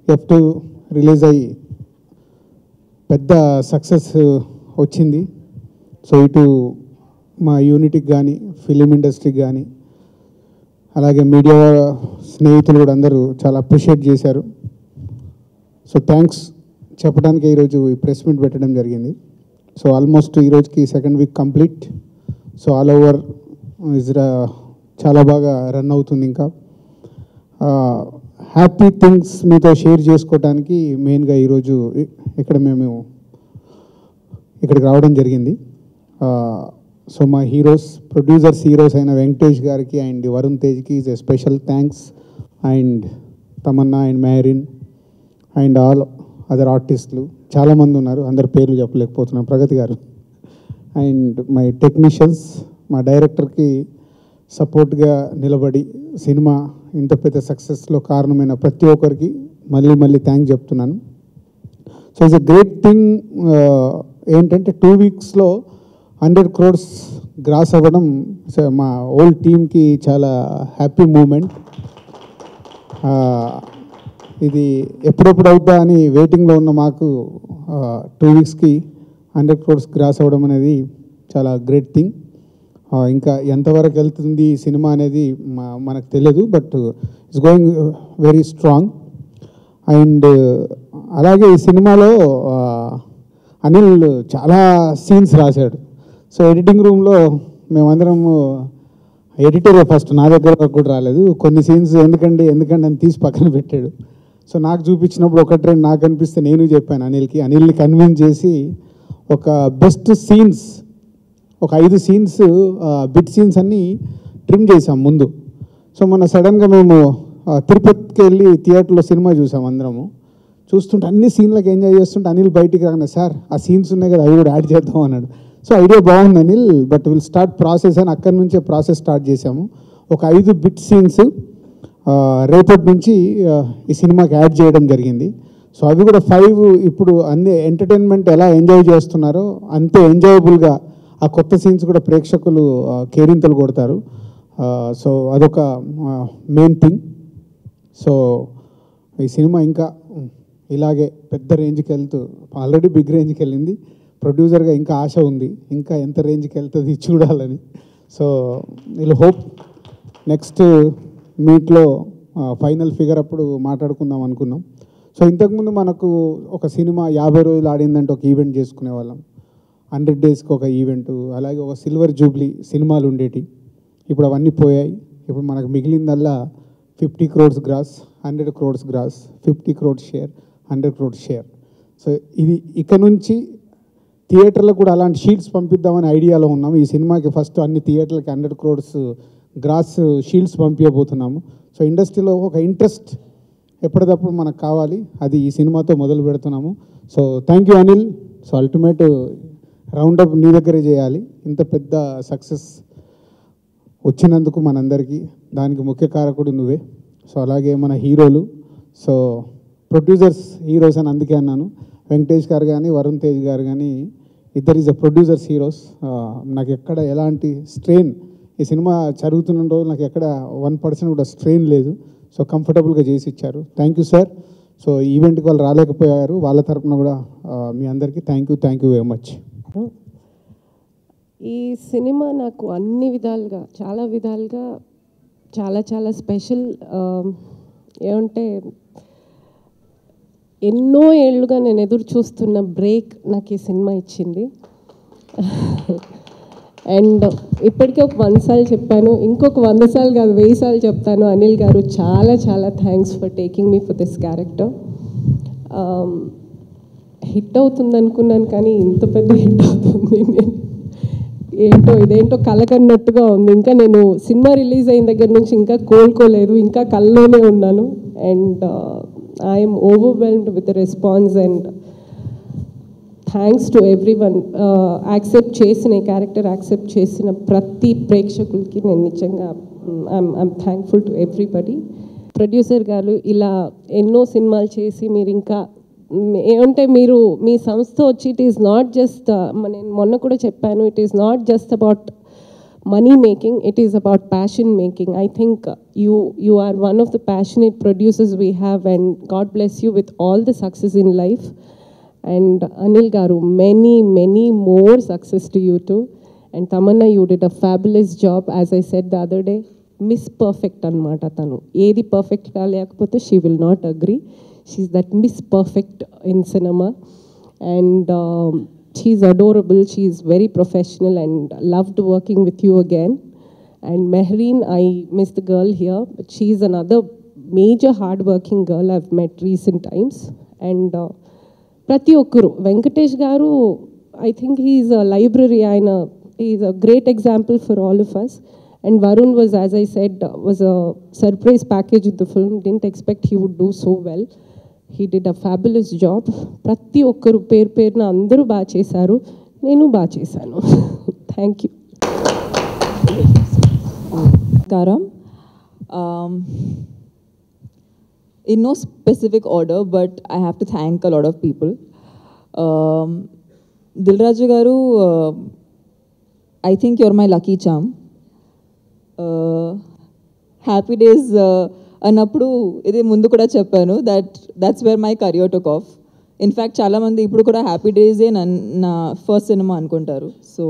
F two release అయ్యి పెద్ద success వచ్చింది సో ఇటు మా యూనిట్కి కానీ ఫిలిం ఇండస్ట్రీకి కానీ అలాగే మీడియా స్నేహితులు కూడా అందరూ చాలా అప్రిషియేట్ చేశారు సో థ్యాంక్స్ చెప్పడానికి ఈరోజు ఈ ప్రెస్ మీట్ పెట్టడం జరిగింది సో ఆల్మోస్ట్ ఈరోజుకి second week complete so all over ఇజ్రా చాలా బాగా రన్ అవుతుంది ఇంకా హ్యాపీ థింగ్స్ మీతో షేర్ చేసుకోవడానికి మెయిన్గా ఈరోజు ఇ- ఇక్కడ మేము ఇక్కడికి రావడం జరిగింది సో మా హీరోస్ ప్రొడ్యూసర్స్ హీరోస్ అయిన వెంకటేష్ గారికి అండ్ వరుణ్ తేజ్కి is a special thanks and Tamannaah and Mehreen and all other ఆర్టిస్టులు చాలామంది ఉన్నారు అందరి పేర్లు చెప్పలేకపోతున్నాం ప్రగతి గారు అండ్ మై టెక్నీషియన్స్ మా డైరెక్టర్కి సపోర్ట్గా నిలబడి సినిమా ఇంత పెద్ద సక్సెస్లో కారణమైన ప్రతి ఒక్కరికి మళ్ళీ మళ్ళీ థ్యాంక్ చెప్తున్నాను so it's a great thing ఏంటంటే టూ వీక్స్లో హండ్రెడ్ క్రోడ్స్ గ్రాస్ అవ్వడం so మా ఓల్డ్ టీమ్కి చాలా హ్యాపీ మూమెంట్ ఇది ఎప్పుడెప్పుడు అవుతా అని వెయిటింగ్లో ఉన్న మాకు టూ వీక్స్కి హండ్రెడ్ క్రోడ్స్ గ్రాస్ అవ్వడం అనేది చాలా గ్రేట్ థింగ్ ఇంకా ఎంతవరకు వెళ్తుంది ఈ సినిమా అనేది మా- మనకు తెలియదు but it's going very strong and అలాగే ఈ సినిమాలో ఆ, అనిల్ చాలా సీన్స్ రాశాడు సో ఎడిటింగ్ రూమ్లో మేమందరం ఎడిటర్ ఫస్ట్ నా దగ్గర వరకు కూడా రాలేదు కొన్ని సీన్స్ ఎందుకండి ఎందుకండి అని తీసి పక్కన పెట్టాడు సో నాకు చూపించినప్పుడు ఒకటి రెండు నాకు అనిపిస్తే నేను చెప్పాను అనిల్కి అనిల్ని కన్విన్స్ చేసి ఒక బెస్ట్ సీన్స్ ఒక ఐదు సీన్స్ బిట్ సీన్స్ అన్నీ ట్రిమ్ చేసాం ముందు సో మొన్న సడన్గా మేము ఆ, తిరుపతికి వెళ్ళి థియేటర్లో సినిమా చూసాం అందరము చూస్తుంటే అన్ని సీన్లకు ఎంజాయ్ చేస్తుంటే అనిల్ బయటికి రాగానే సార్ ఆ సీన్స్ ఉన్నాయి కదా అవి కూడా యాడ్ చేద్దాం అన్నాడు సో ఐడియా బాగుంది Anil but will start process అని అక్కడి నుంచే ప్రాసెస్ స్టార్ట్ చేసాము ఒక ఐదు బిట్ సీన్స్ రేపటి నుంచి ఆ, ఈ సినిమాకి యాడ్ చేయడం జరిగింది సో అవి కూడా ఫైవ్ ఇప్పుడు అన్ని ఎంటర్టైన్మెంట్ ఎలా ఎంజాయ్ చేస్తున్నారో అంతే ఎంజాయబుల్గా ఆ కొత్త సీన్స్ కూడా ప్రేక్షకులు ఆ, కేరింతలు కొడతారు సో అదొక మెయిన్ థింగ్ సో ఈ సినిమా ఇంకా ఇలాగే పెద్ద రేంజ్కి వెళ్తూ ఆల్రెడీ బిగ్ రేంజ్కి వెళ్ళింది ప్రొడ్యూసర్గా ఇంకా ఆశ ఉంది ఇంకా ఎంత రేంజ్కి వెళ్తుంది చూడాలని సో వీళ్ళు హోప్ నెక్స్ట్ మీట్లో ఫైనల్ ఫిగర్ అప్పుడు మాట్లాడుకుందాం అనుకున్నాం సో ఇంతకుముందు మనకు ఒక సినిమా యాభై రోజులు ఆడిందంటే ఒక ఈవెంట్ చేసుకునే వాళ్ళం హండ్రెడ్ డేస్కి ఒక ఈవెంట్ అలాగే ఒక సిల్వర్ జూబ్లీ సినిమాలు ఉండేటి ఇప్పుడు అవన్నీ పోయాయి ఇప్పుడు మనకు మిగిలిందల్లా fifty crores gross hundred crores gross fifty crores share hundred crores share so ఇది ఇక నుంచి థియేటర్లకు కూడా అలాంటి షీల్డ్స్ పంపిద్దామని ఐడియాలో ఉన్నాము ఈ సినిమాకి ఫస్ట్ అన్ని థియేటర్లకి హండ్రెడ్ క్రోడ్స్ గ్రాస్ షీల్డ్స్ పంపించబోతున్నాము సో ఇండస్ట్రీలో ఒక ఇంట్రెస్ట్ ఎప్పటికప్పుడు మనకు కావాలి అది ఈ సినిమాతో మొదలు పెడుతున్నాము so thank you Anil so ultimate roundup నీ దగ్గరే చేయాలి ఇంత పెద్ద సక్సెస్ వచ్చినందుకు మనందరికీ దానికి ముఖ్య కారకుడు నువ్వే సో అలాగే మన హీరోలు సో ప్రొడ్యూసర్స్ హీరోస్ అని అందుకే అన్నాను వెంకటేష్ గారు కానీ వరుణ్ తేజ్ గారు కానీ ఇద్దరు ఈజ్ అ ప్రొడ్యూసర్స్ హీరోస్ నాకు ఎక్కడ ఎలాంటి స్ట్రెయిన్ ఈ సినిమా జరుగుతున్న రోజు నాకు ఎక్కడ వన్ పర్సెంట్ కూడా స్ట్రెయిన్ లేదు సో కంఫర్టబుల్గా చేసి ఇచ్చారు థ్యాంక్ యూ సార్ సో ఈవెంట్కి వాళ్ళు రాలేకపోయారు వాళ్ళ తరపున కూడా ఆ, మీ అందరికీ thank you thank you very much ఈ సినిమా నాకు అన్ని విధాలుగా చాలా విధాలుగా చాలా చాలా స్పెషల్ ఏమంటే ఎన్నో ఏళ్ళుగా నేను ఎదురు చూస్తున్న బ్రేక్ నాకు ఈ సినిమా ఇచ్చింది అండ్ ఇప్పటికే ఒక వంద సార్లు చెప్పాను ఇంకొక వంద సార్లు కాదు వెయ్యి సార్లు చెప్తాను అనిల్ గారు చాలా చాలా thanks for taking me for this character hit అవుతుంది అనుకున్నాను కానీ ఇంత పెద్ద హిట్ అవుతుంది నేను ఏంటో ఇదేంటో కలకన్నట్టుగా ఉంది ఇంకా నేను సినిమా రిలీజ్ అయిన దగ్గర నుంచి ఇంకా కోలుకోలేదు ఇంకా కల్లోనే ఉన్నాను and I'm overwhelmed with response and thanks to everyone accept చేసిన ఈ క్యారెక్టర్ యాక్సెప్ట్ చేసిన ప్రతి ప్రేక్షకులకి నేను నిజంగా I'm I'm thankful to everybody producer garu ఇలా ఎన్నో సినిమాలు చేసి మీరు ఇంకా మ్, ఏమంటే మీరు మీ సంస్థ వచ్చి ఇట్ ఈస్ నాట్ జస్ట్ నేను మొన్న కూడా చెప్పాను it is not just about money making it is about passion making i think uh, you you are one of the passionate producers we have and god bless you with all the success in life and anil garu many many more success to you too and tamanna you did a fabulous job as i said the other day miss perfect అనమాట తను ఏది పర్ఫెక్ట్గా లేకపోతే she will not agree she's that miss perfect in సినిమా and she's adorable she's very professional and loved working with you again and Mehreen I miss the girl here but she's another major hard working girl I've met recent times and ప్రతి ఒక్కరు Venkatesh garu I think he's a library ఆయన is a great example for all of us and Varun was as I said was a surprise package in the film didn't expect he would do so well he did a fabulous job ప్రతి ఒక్కరు పేరు పేరున అందరూ బాగా చేశారు నేను బాగా చేశాను thank you Karam. Um, in no specific order, but I have to thank a lot of people. Um, Dilraju Garu, uh, I think you're my lucky charm. Uh, happy days అన్నప్పుడు ఇది ముందు కూడా చెప్పాను that that's where my career took off in fact చాలామంది ఇప్పుడు కూడా happy డేసే నన్ నా ఫస్ట్ సినిమా అనుకుంటారు so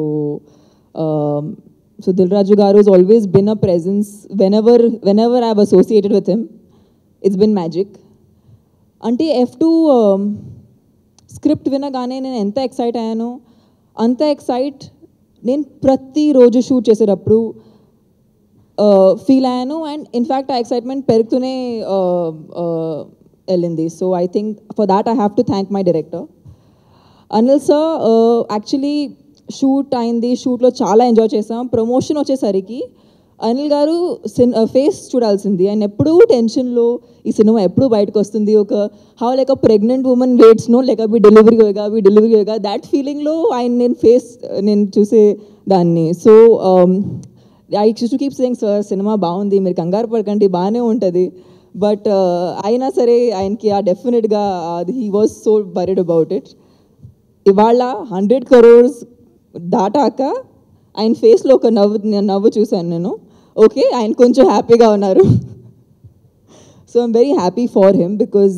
so Dil Raju garu is always been a presence whenever whenever I associated with him it's been magic అంటే ఎఫ్ టూ స్క్రిప్ట్ వినగానే నేను ఎంత ఎక్సైట్ అయ్యానో అంత ఎక్సైట్ నేను ప్రతిరోజు షూట్ చేసేటప్పుడు ఫీల్ అయ్యాను అండ్ ఇన్ఫ్యాక్ట్ ఆ ఎక్సైట్మెంట్ పెరుగుతూనే uh, uh, వెళ్ళింది so I think for that I have to thank my director Anil sir actually shoot అయింది షూట్లో చాలా ఎంజాయ్ చేసాం ప్రమోషన్ వచ్చేసరికి అనిల్ గారు సిన్ ఫేస్ చూడాల్సింది ఆయన ఎప్పుడూ టెన్షన్లో ఈ సినిమా ఎప్పుడు బయటకు వస్తుంది ఒక how like a pregnant woman waits no లేక బి డెలివరీ होएगा బి డెలివరీ होएगा దాట్ ఫీలింగ్లో ఆయన నేను ఫేస్ నేను చూసే దాన్ని so I to keep saying sir సినిమా బాగుంది మీరు కంగారు పడకండి బాగానే ఉంటుంది బట్ అయినా సరే ఆయనకి ఆ డెఫినెట్గా he was so worried about it ఇవాళ హండ్రెడ్ కరోర్స్ దాటాక ఆయన ఫేస్లో ఒక నవ్వు నవ్వు చూశాను నేను ఓకే ఆయన కొంచెం హ్యాపీగా ఉన్నారు so I'm very happy for him because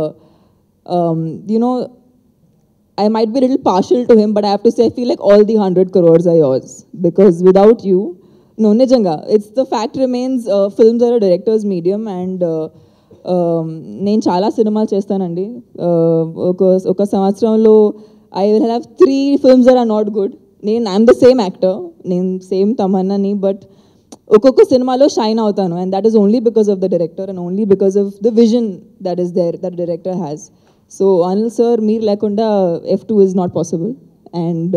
you know I might be a little partial to him, but I have to say, I feel like all the 100 crores are yours. Because without you, no, Nijanga, it's the fact remains uh, films are a director's medium and uh, um, నేను చాలా సినిమాలు చేస్తానండి Uh, ఒక ఒక సంవత్సరంలో I will have three films or or not good నేను I'm the same actor నేను same తమన్నాని బట్ ఒక్కొక్క సినిమాలో షైన్ అవుతాను and that is only because of the director and only because of the vision that is there that director has so Anil sir మీరు లేకుండా F two is not possible and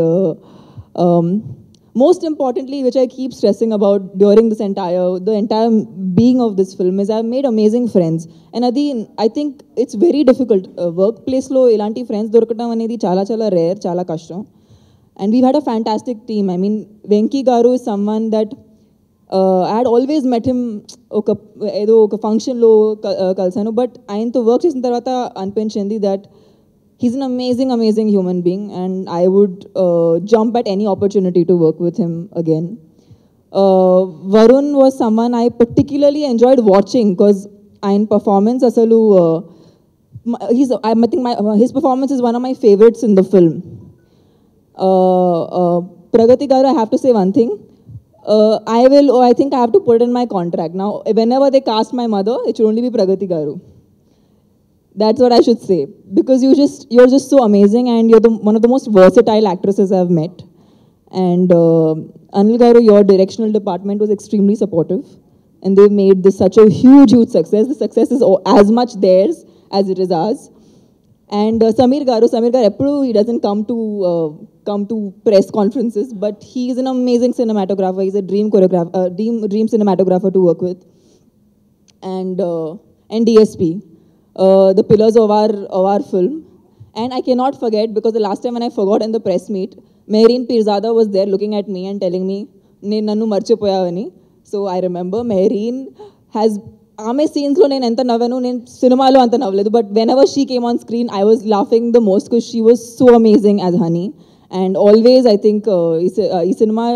most importantly, which I keep stressing about during this entire, the entire being of this film, is I've made amazing friends. And Adi, I think it's very difficult. Uh, workplace లో ఇలాంటి friends దొరకడం అనేది చాలా చాలా rare చాలా కష్టం and we had a fantastic team I mean Venky garu is someone that I had always met him ఒక ఏదో ఒక ఫంక్షన్లో కలిసాను బట్ ఆయనతో వర్క్ చేసిన తర్వాత అనిపించింది that he's an amazing, amazing human being, and I would uh, jump at any opportunity to work with him again. Uh, Varun was someone I particularly enjoyed watching because in performance, asalu, uh, m- he's, I think my, his performance is one of my favorites in the film. Uh, uh, Pragati Garu, I have to say one thing. Uh, I will, oh, I think I have to put it in my contract. Now, whenever they cast my mother, it should only be Pragati Garu. That's what I should say because you just you're just so amazing and you're the, one of the most versatile actresses I've met. And uh, Anil Garu, your directional department was extremely supportive, and they've made this such a huge, huge success. The success is o- as much theirs as it is ours. And uh, Samir Garu, Samir Garu, ఎప్పుడు he doesn't come to uh, come to press conferences, but he is an amazing cinematographer. He's a dream choreographer, uh, dream dream cinematographer to work with and uh, and DSP, uh, the pillars of our of our film. And I cannot forget because the last time when I forgot in the press meet, Mehreen Pirzada was there looking at me and telling me, నేను నన్ను మర్చిపోయావని so I remember Mehreen has ఆమె సీన్స్లో నేను ఎంత నవ్వాను నేను సినిమాలో అంత నవ్వలేదు but whenever she came on screen I was laughing the most because she was so amazing as honey and always I think ఈ సినిమా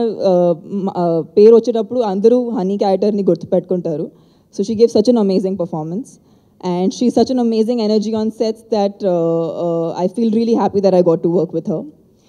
పేరు వచ్చేటప్పుడు అందరూ హనీ క్యారెక్టర్ని గుర్తుపెట్టుకుంటారు so she give such an amazing performance and she such an amazing energy on sets that I feel really happy that I got to work with her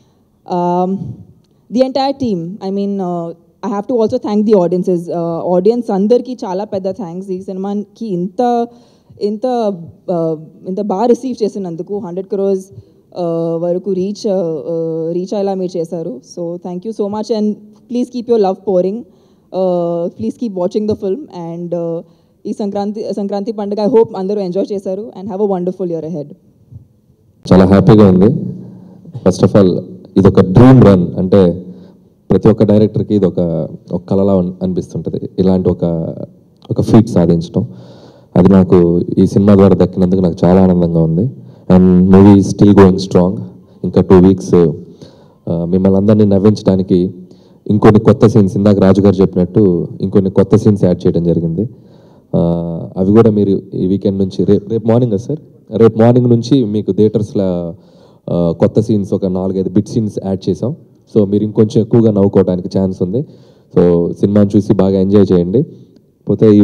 um, the entire team i mean uh, i have to also thank the audiences uh, audience అందరికీ చాలా పెద్ద thanks ఈ సినిమాకి ఇంత ఇంత uh, ఇంత బాగా receive చేసినందుకు హండ్రెడ్ క్రోర్స్ వరకు రీచ్ రీచ్ అయ్యేలా మీరు చేశారు so thank you so much and please keep your love pouring please keep watching the film and ఈ సంక్రాంతి సంక్రాంతి పండుగ ఐ హోప్ అందరూ ఎంజాయ్ చేశారు and have a wonderful year ahead చాలా హ్యాపీగా ఉంది ఫస్ట్ ఆఫ్ ఆల్ ఇది ఒక డ్రీమ్ రన్ అంటే ప్రతి ఒక్క డైరెక్టర్కి ఇది ఒక ఒక కళలా అన్- అనిపిస్తుంటుంది ఇలాంటి ఒక ఒక ఫీట్ సాధించడం అది నాకు ఈ సినిమా ద్వారా దక్కినందుకు నాకు చాలా ఆనందంగా ఉంది and movie still going strong ఇంకా టూ వీక్స్ మిమ్మల్ని అందరినీ నవ్వించడానికి ఇంకొన్ని కొత్త సీన్స్ ఇందాక రాజు గారు చెప్పినట్టు ఇంకొన్ని కొత్త సీన్స్ యాడ్ చేయడం జరిగింది ఆ, అవి కూడా మీరు ఈ వీకెండ్ నుంచి రేపు రేపు మార్నింగ్ సార్ రేపు మార్నింగ్ నుంచి మీకు థియేటర్స్లో కొత్త సీన్స్ ఒక నాలుగైదు బిట్ సీన్స్ యాడ్ చేసాం సో మీరు ఇంకొంచెం ఎక్కువగా నవ్వుకోవడానికి ఛాన్స్ ఉంది సో సినిమాని చూసి బాగా ఎంజాయ్ చేయండి పోతే ఈ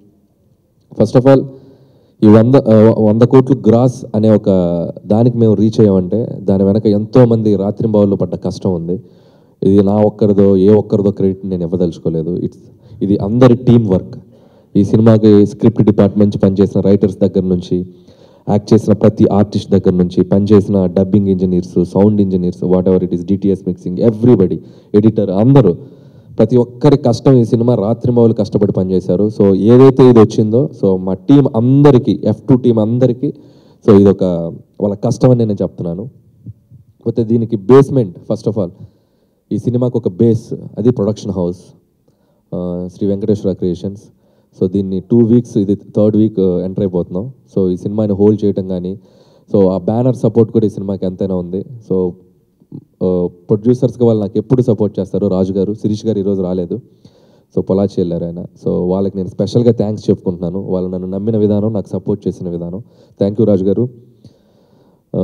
ఫస్ట్ ఆఫ్ ఆల్ ఈ వంద ఆ, వంద కోట్లు గ్రాస్ అనే ఒక దానికి మేము రీచ్ అయ్యామంటే దాని వెనక ఎంతో మంది రాత్రింబావుల్లో పడ్డ కష్టం ఉంది ఇది నా ఒక్కరిదో ఏ ఒక్కరిదో క్రెడిట్ నేను ఇవ్వదలుచుకోలేదు ఇట్స్ ఇది అందరి టీం వర్క్ ఈ సినిమాకి స్క్రిప్ట్ డిపార్ట్మెంట్ నుంచి పనిచేసిన రైటర్స్ దగ్గర నుంచి యాక్ట్ చేసిన ప్రతి ఆర్టిస్ట్ దగ్గర నుంచి పనిచేసిన dubbing engineers sound engineers whatever it is DTS mixing everybody editor అందరూ ప్రతి ఒక్కరి కష్టం ఈ సినిమా రాత్రింబవలు కష్టపడి పనిచేశారు సో ఏదైతే ఇది వచ్చిందో సో మా టీం అందరికీ ఎఫ్ టూ టీం అందరికీ సో ఇది ఒక వాళ్ళ కష్టం అని నేను చెప్తున్నాను పోతే దీనికి బేస్మెంట్ ఫస్ట్ ఆఫ్ ఆల్ ఈ సినిమాకి ఒక బేస్ అది ప్రొడక్షన్ హౌస్ ఆ, శ్రీ వెంకటేశ్వర క్రియేషన్స్ సో దీన్ని టూ వీక్స్ ఇది థర్డ్ వీక్ ఎంటర్ అయిపోతున్నాం సో ఈ సినిమాని హోల్డ్ చేయటం కానీ సో ఆ బ్యానర్ సపోర్ట్ కూడా ఈ సినిమాకి ఎంతైనా ఉంది సో ప్రొడ్యూసర్స్కి వాళ్ళు నాకు ఎప్పుడు సపోర్ట్ చేస్తారు రాజు గారు శిరీష్ గారు ఈరోజు రాలేదు సో పొలాచి వెళ్ళారు ఆయన సో వాళ్ళకి నేను స్పెషల్గా థ్యాంక్స్ చెప్పుకుంటున్నాను వాళ్ళు నన్ను నమ్మిన విధానం నాకు సపోర్ట్ చేసిన విధానం థ్యాంక్ యూ రాజు గారు ఆ,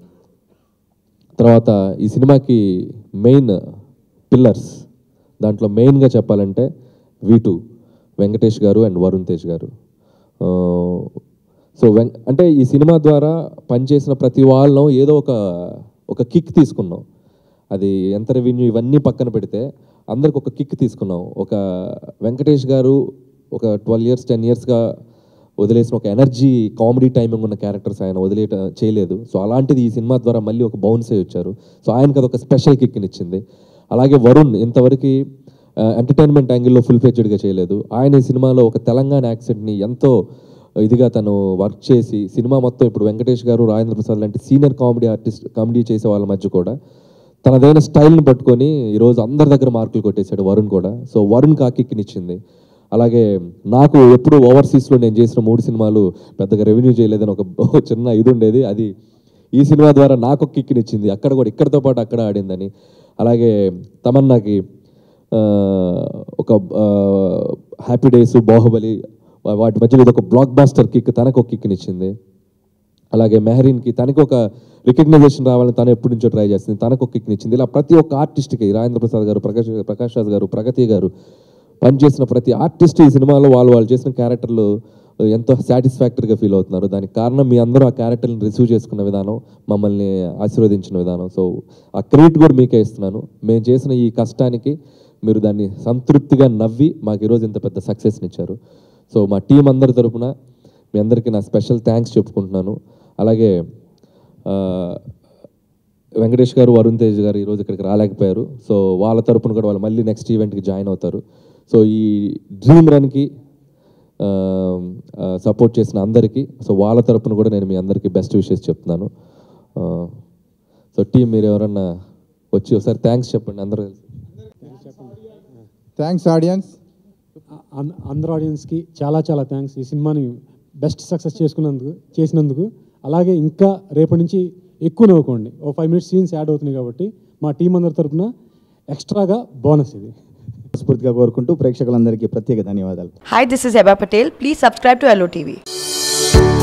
తర్వాత ఈ సినిమాకి మెయిన్ పిల్లర్స్ దాంట్లో మెయిన్గా చెప్పాలంటే వీటు వెంకటేష్ గారు అండ్ వరుణ్ తేజ్ గారు ఆ, సో వెం అంటే ఈ సినిమా ద్వారా పనిచేసిన ప్రతి వాళ్ళం ఏదో ఒక ఒక కిక్ తీసుకున్నాం అది ఎంత రెవెన్యూ ఇవన్నీ పక్కన పెడితే అందరికి ఒక కిక్ తీసుకున్నాం ఒక వెంకటేష్ గారు ఒక ట్వెల్వ్ ఇయర్స్ టెన్ ఇయర్స్గా వదిలేసిన ఒక ఎనర్జీ కామెడీ టైమింగ్ ఉన్న క్యారెక్టర్స్ ఆయన వదిలేట చేయలేదు సో అలాంటిది ఈ సినిమా ద్వారా మళ్ళీ ఒక బౌన్స్ అయ్యి వచ్చారు సో ఆయనకి అదొక స్పెషల్ కిక్నిచ్చింది అలాగే వరుణ్ ఇంతవరకు ఎంటర్టైన్మెంట్ యాంగిల్లో ఫుల్ ఫ్లెడ్జ్డ్గా చేయలేదు ఆయన ఈ సినిమాలో ఒక తెలంగాణ యాక్సెంట్ని ఎంతో ఇదిగా తను వర్క్ చేసి సినిమా మొత్తం ఇప్పుడు వెంకటేష్ గారు రాజేంద్ర ప్రసాద్ లాంటి సీనియర్ కామెడీ ఆర్టిస్ట్ కామెడీ చేసే వాళ్ళ మధ్య కూడా తనదైన స్టైల్ని పట్టుకొని ఈరోజు అందరి దగ్గర మార్కులు కొట్టేశాడు వరుణ్ కూడా సో వరుణ్ కాకిక్కినిచ్చింది అలాగే నాకు ఎప్పుడు ఓవర్సీస్లో నేను చేసిన మూడు సినిమాలు పెద్దగా రెవెన్యూ చేయలేదని ఒక ఒక చిన్న ఇది ఉండేది అది ఈ సినిమా ద్వారా నాకు ఒక కిక్కినిచ్చింది అక్కడ కూడా ఇక్కడితో పాటు అక్కడ ఆడిందని అలాగే తమన్నాకి ఆ, ఒక హ్యాపీ డేస్ బాహుబలి వా- వాటి మధ్యలో ఇది ఒక బ్లాక్ బాస్టర్ కిక్ తనకు ఒక కిక్నిచ్చింది అలాగే మెహరీన్కి తనకి ఒక రికగ్నైజేషన్ రావాలని తను ఎప్పటి నుంచో ట్రై చేస్తుంది తనకు ఒక కిక్ని ఇచ్చింది ఇలా ప్రతి ఒక్క ఆర్టిస్ట్కి రాజేంద్ర ప్రసాద్ గారు ప్రకాష్ ప్రకాష్ రాజ్ గారు ప్రగతి గారు పనిచేసిన ప్రతి ఆర్టిస్ట్ ఈ సినిమాలో వాళ్ళు వాళ్ళు చేసిన క్యారెక్టర్లు ఎంతో సాటిస్ఫాక్టరీగా ఫీల్ అవుతున్నారు దానికి కారణం మీ అందరూ ఆ క్యారెక్టర్ని రిసీవ్ చేసుకున్న విధానం మమ్మల్ని ఆశీర్వదించిన విధానం సో ఆ క్రెడిట్ కూడా మీకే ఇస్తున్నాను మేము చేసిన ఈ కష్టానికి మీరు దాన్ని సంతృప్తిగా నవ్వి మాకు ఈరోజు ఇంత పెద్ద సక్సెస్ని ఇచ్చారు సో మా టీం అందరి తరపున మీ అందరికీ నా స్పెషల్ థ్యాంక్స్ చెప్పుకుంటున్నాను అలాగే ఆ, వెంకటేష్ గారు వరుణ్ తేజ్ గారు ఈరోజు ఇక్కడికి రాలేకపోయారు సో వాళ్ళ తరపున కూడా వాళ్ళు మళ్ళీ నెక్స్ట్ ఈవెంట్కి జాయిన్ అవుతారు సో ఈ డ్రీమ్ రన్కి సపోర్ట్ చేసిన అందరికీ సో వాళ్ళ తరపున కూడా నేను మీ అందరికీ బెస్ట్ విషెస్ చెప్తున్నాను ఆ, సో టీం మీరు ఎవరన్నా వచ్చి ఒకసారి థ్యాంక్స్ చెప్పండి అందరూ కలిసి థ్యాంక్స్ ఆడియన్స్ అం- అందరు ఆడియన్స్కి చాలా చాలా థ్యాంక్స్ ఈ సినిమాని బెస్ట్ సక్సెస్ చేసుకున్నందుకు చేసినందుకు అలాగే ఇంకా రేపటి నుంచి ఎక్కువ నవ్వుకోండి ఓ ఫైవ్ మినిట్స్ సీన్స్ యాడ్ అవుతున్నాయి కాబట్టి మా టీం అందరి తరపున ఎక్స్ట్రాగా బోనస్ ఇది స్ఫూర్తిగా కోరుకుంటూ ప్రేక్షకులందరికీ ప్రత్యేక ధన్యవాదాలు Hi, this is Heba Patel. Please subscribe to LOTV.